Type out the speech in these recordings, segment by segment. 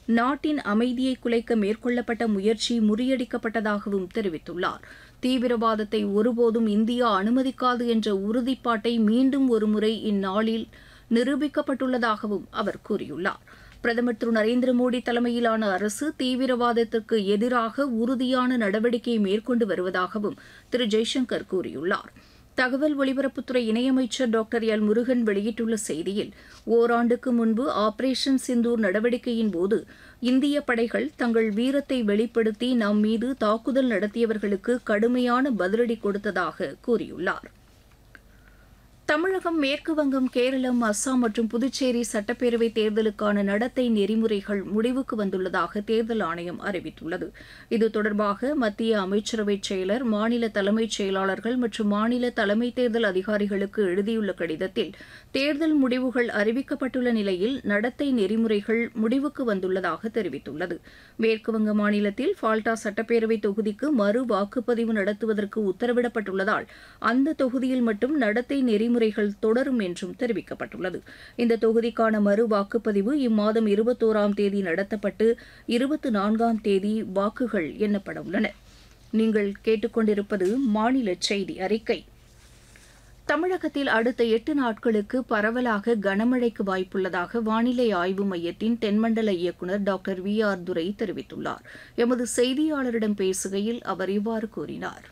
நாட்டின் அமைதியை குலைக்க மேற்கொள்ளப்பட்ட முயற்சி முறியடிக்கப்பட்டதாகவும் தெரிவித்துள்ளார் தீவிரவாதத்தை ஒருபோதும் இந்தியா அனுமதிக்காது என்ற உறுதிப்பாட்டை மீண்டும் ஒருமுறை இந்நாளில் நிரூபிக்கப்பட்டுள்ளதாகவும் அவர் கூறியுள்ளார் பிரதமர் திரு நரேந்திர மோடி தலைமையிலான அரசு தீவிரவாதத்திற்கு எதிராக உறுதியான நடவடிக்கையை மேற்கொண்டு வருவதாகவும் திரு ஜெய்சங்கர் கூறியுள்ளார் தகவல் ஒலிபரப்புத்துறை இணையமைச்சர் டாக்டர் எல் முருகன் வெளியிட்டுள்ள செய்தியில் ஓராண்டுக்கு முன்பு ஆபரேஷன் சிந்தூர் நடவடிக்கையின் போது இந்திய படைகள் தங்கள் வீரத்தை வெளிப்படுத்தி நம் மீது தாக்குதல் நடத்தியவர்களுக்கு கடுமையான பதிலடி கொடுத்ததாக கூறியுள்ளார் தமிழகம் மேற்கு வங்கம் கேரளம் அஸ்ஸாம் மற்றும் புதுச்சேரி சட்டப்பேரவை தேர்தலுக்கான நடத்தை நெறிமுறைகள் முடிவுக்கு வந்துள்ளதாக தேர்தல் ஆணையம் அறிவித்துள்ளது இது தொடர்பாக மத்திய அமைச்சரவை செயலர் மாநில தலைமைச் செயலாளர்கள் மற்றும் மாநில தலைமை தேர்தல் அதிகாரிகளுக்கு எழுதியுள்ள கடிதத்தில் தேர்தல் முடிவுகள் அறிவிக்கப்பட்டுள்ள நிலையில் நடத்தை நெறிமுறைகள் முடிவுக்கு வந்துள்ளதாக தெரிவித்துள்ளது மேற்குவங்க மாநிலத்தில் ஃபால்டா சட்டப்பேரவை தொகுதிக்கு மறு வாக்குப்பதிவு நடத்துவதற்கு உத்தரவிடப்பட்டுள்ளதால் அந்த தொகுதியில் மட்டும் நடத்தை நெறிமுறை நெறிமுறைகள் தொடரும் என்றும் தெரிவிக்கப்பட்டுள்ளது இந்த தொகுதிக்கான மறு வாக்குப்பதிவு இம்மாதம் இருபத்தோராம் தேதி நடத்தப்பட்டு இருபத்தி நான்காம் தேதி வாக்குகள் எண்ணப்பட உள்ளன நீங்கள் கேட்டுக்கொண்டிருப்பது மாநில செய்தி அறிக்கை தமிழகத்தில் அடுத்த எட்டு நாட்களுக்கு பரவலாக கனமழைக்கு வாய்ப்புள்ளதாக வானிலை ஆய்வு மையத்தின் தென்மண்டல இயக்குநர் டாக்டர் வி ஆர் துரை தெரிவித்துள்ளார் எமது செய்தியாளரிடம் பேசுகையில் அவர் இவ்வாறு கூறினார்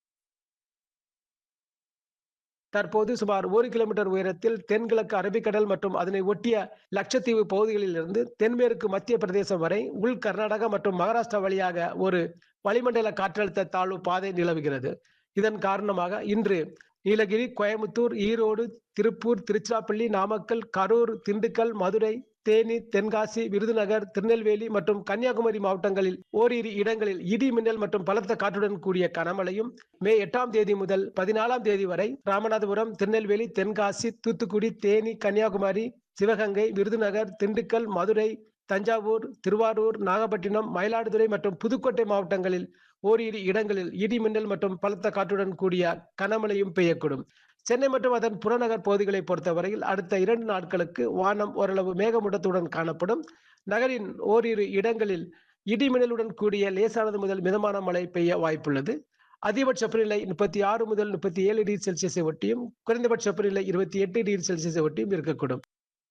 தற்போது சுமார் ஒரு கிலோமீட்டர் உயரத்தில் தென்கிழக்கு அரபிக்கடல் மற்றும் அதனை ஒட்டிய லட்சத்தீவு பகுதிகளிலிருந்து தென்மேற்கு மத்திய பிரதேசம் வரை உள் கர்நாடகா மற்றும் மகாராஷ்டிரா வழியாக ஒரு வளிமண்டல காற்றழுத்த தாழ்வு பாதை நிலவுகிறது இதன் காரணமாக இன்று நீலகிரி கோயம்புத்தூர் ஈரோடு திருப்பூர் திருச்சிராப்பள்ளி நாமக்கல் கரூர் திண்டுக்கல் மதுரை தேனி தென்காசி விருதுநகர் திருநெல்வேலி மற்றும் கன்னியாகுமரி மாவட்டங்களில் ஓரிரு இடங்களில் இடி மின்னல் மற்றும் பலத்த காற்றுடன் கூடிய கனமழையும் மே எட்டாம் தேதி முதல் பதினாலாம் தேதி வரை ராமநாதபுரம் திருநெல்வேலி தென்காசி தூத்துக்குடி தேனி கன்னியாகுமரி சிவகங்கை விருதுநகர் திண்டுக்கல் மதுரை தஞ்சாவூர் திருவாரூர் நாகப்பட்டினம் மயிலாடுதுறை மற்றும் புதுக்கோட்டை மாவட்டங்களில் ஓரிரு இடங்களில் இடி மின்னல் மற்றும் பலத்த காற்றுடன் கூடிய கனமழையும் பெய்யக்கூடும் சென்னை மற்றும் அதன் புறநகர் பகுதிகளை பொறுத்தவரையில் அடுத்த இரண்டு நாட்களுக்கு வானம் ஓரளவு மேகமூட்டத்துடன் காணப்படும் நகரின் ஓரிரு இடங்களில் இடிமின்னலுடன் கூடிய லேசானது முதல் மிதமான மழை பெய்ய வாய்ப்புள்ளது அதிகபட்ச வெப்பநிலை முப்பத்தி ஆறு முதல் முப்பத்தி ஏழு டிகிரி செல்சியஸை ஒட்டியும் குறைந்தபட்ச வெப்பநிலை இருபத்தி எட்டு டிகிரி செல்சியஸை ஒட்டியும் இருக்கக்கூடும்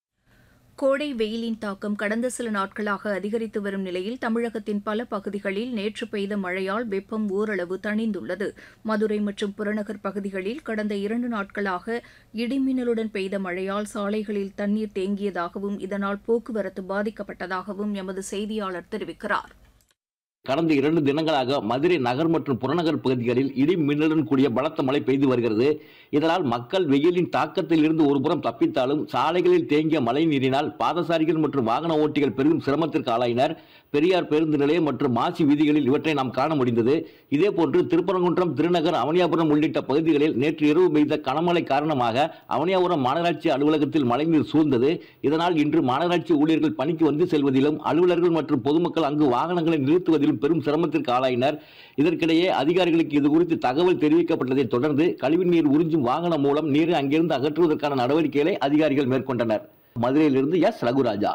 கோடை வெயிலின் தாக்கம் கடந்த சில நாட்களாக அதிகரித்து வரும் நிலையில் தமிழகத்தின் பல பகுதிகளில் நேற்று பெய்த மழையால் வெப்பம் ஓரளவு தணிந்துள்ளது மதுரை மற்றும் புறநகர் பகுதிகளில் கடந்த இரண்டு நாட்களாக இடிமின்னலுடன் பெய்த மழையால் சாலைகளில் தண்ணீர் தேங்கியதாகவும் இதனால் போக்குவரத்து பாதிக்கப்பட்டதாகவும் எமது செய்தியாளர் தெரிவிக்கிறார் கடந்த இரண்டு தினங்களாக மதுரை நகர் மற்றும் புறநகர் பகுதிகளில் இடி மின்னலுடன் கூடிய பலத்த மழை பெய்து வருகிறது இதனால் மக்கள் வெயிலின் தாக்கத்தில் இருந்து ஒருபுறம் தப்பித்தாலும் சாலைகளில் தேங்கிய மழை நீரினால் பாதசாரிகள் மற்றும் வாகன ஓட்டிகள் பெரும் சிரமத்திற்கு ஆளாயினர் பெரியார் பேருந்து நிலையம் மற்றும் மாசி வீதிகளில் இவற்றை நாம் காண முடிந்தது இதேபோன்று திருப்பரங்குன்றம் திருநகர் அவனியாபுரம் உள்ளிட்ட பகுதிகளில் நேற்று இரவு பெய்த கனமழை காரணமாக அவனியாபுரம் மாநகராட்சி அலுவலகத்தில் மழைநீர் சூழ்ந்தது இதனால் இன்று மாநகராட்சி ஊழியர்கள் பணிக்கு வந்து செல்வதிலும் அலுவலர்கள் மற்றும் பொதுமக்கள் அங்கு வாகனங்களை நிறுத்துவதிலும் பெரும் சிரமத்திற்கு ஆளாயினர் இதற்கிடையே அதிகாரிகளுக்கு இது குறித்து தகவல் தெரிவிக்கப்பட்டதை தொடர்ந்து கழிவுநீர் உறிஞ்சும் வாகனம் மூலம் நீரை அங்கிருந்து அகற்றுவதற்கான நடவடிக்கைகளை அதிகாரிகள் மேற்கொண்டனர் மதுரையிலிருந்து எஸ் ரகுராஜா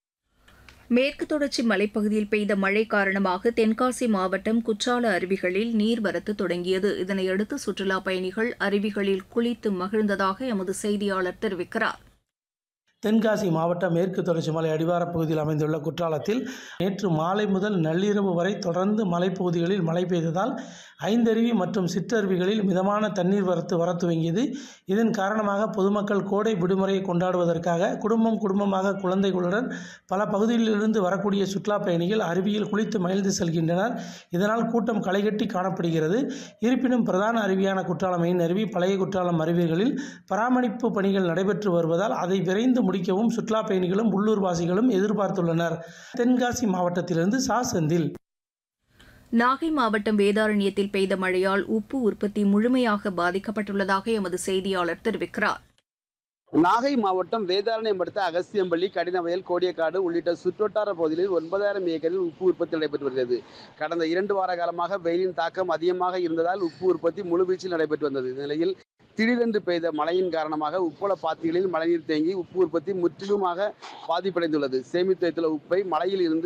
மேற்கு தொடர்ச்சி மலைப்பகுதியில் பெய்த மழை காரணமாக தென்காசி மாவட்டம் குற்றால அருவிகளில் நீர்வரத்து தொடங்கியது இதனையடுத்து சுற்றுலாப் பயணிகள் அருவிகளில் குளித்து மகிழ்ந்ததாக எமது செய்தியாளர் தெரிவிக்கிறார் தென்காசி மாவட்டம் மேற்கு தொடர்ச்சி மலை அடிவாரப் பகுதியில் அமைந்துள்ள குற்றாலத்தில் நேற்று மாலை முதல் நள்ளிரவு வரை தொடர்ந்து மலைப்பகுதிகளில் மழை பெய்ததால் ஐந்தருவி மற்றும் சிற்றருவிகளில் மிதமான தண்ணீர் வரத்து வர துவங்கியது இதன் காரணமாக பொதுமக்கள் கோடை விடுமுறையை கொண்டாடுவதற்காக குடும்பம் குடும்பமாக குழந்தைகளுடன் பல பகுதிகளிலிருந்து வரக்கூடிய சுற்றுலா பயணிகள் அருவியில் குளித்து மகிழ்ந்து செல்கின்றனர் இதனால் கூட்டம் களைகட்டி காணப்படுகிறது இருப்பினும் பிரதான அருவியான குற்றாலம் மெயின் அருவி பழைய குற்றாலம் அருவிகளில் பராமரிப்பு பணிகள் நடைபெற்று வருவதால் அதை விரைந்து முடிக்கவும் சுற்றுலா பயணிகளும் உள்ளூர்வாசிகளும் எதிர்பார்த்துள்ளனர் தென்காசி மாவட்டத்திலிருந்து சா செந்தில் நாகை மாவட்டம் வேதாரண்யத்தில் பெய்த மழையால் உப்பு உற்பத்தி முழுமையாக பாதிக்கப்பட்டுள்ளதாக எமது செய்தியாளர் தெரிவிக்கிறார் நாகை மாவட்டம் வேதாரண்யம் அடுத்த அகஸ்தியம்பள்ளி கடினவயல் கோடியக்காடு உள்ளிட்ட சுற்றுவட்டார பகுதிகளில் ஒன்பதாயிரம் ஏக்கரில் உப்பு உற்பத்தி நடைபெற்று வருகிறது கடந்த இரண்டு வார காலமாக வெயிலின் தாக்கம் அதிகமாக இருந்ததால் உப்பு உற்பத்தி முழுவீச்சில் நடைபெற்று வந்தது இந்த நிலையில் திடீரென்று பெய்த மழையின் காரணமாக உப்பள பாத்திகளில் மழைநீர் தேங்கி உப்பு உற்பத்தி முற்றிலுமாக பாதிப்படைந்துள்ளது சேமித்து வைத்துள்ள உப்பை மழையில் இருந்து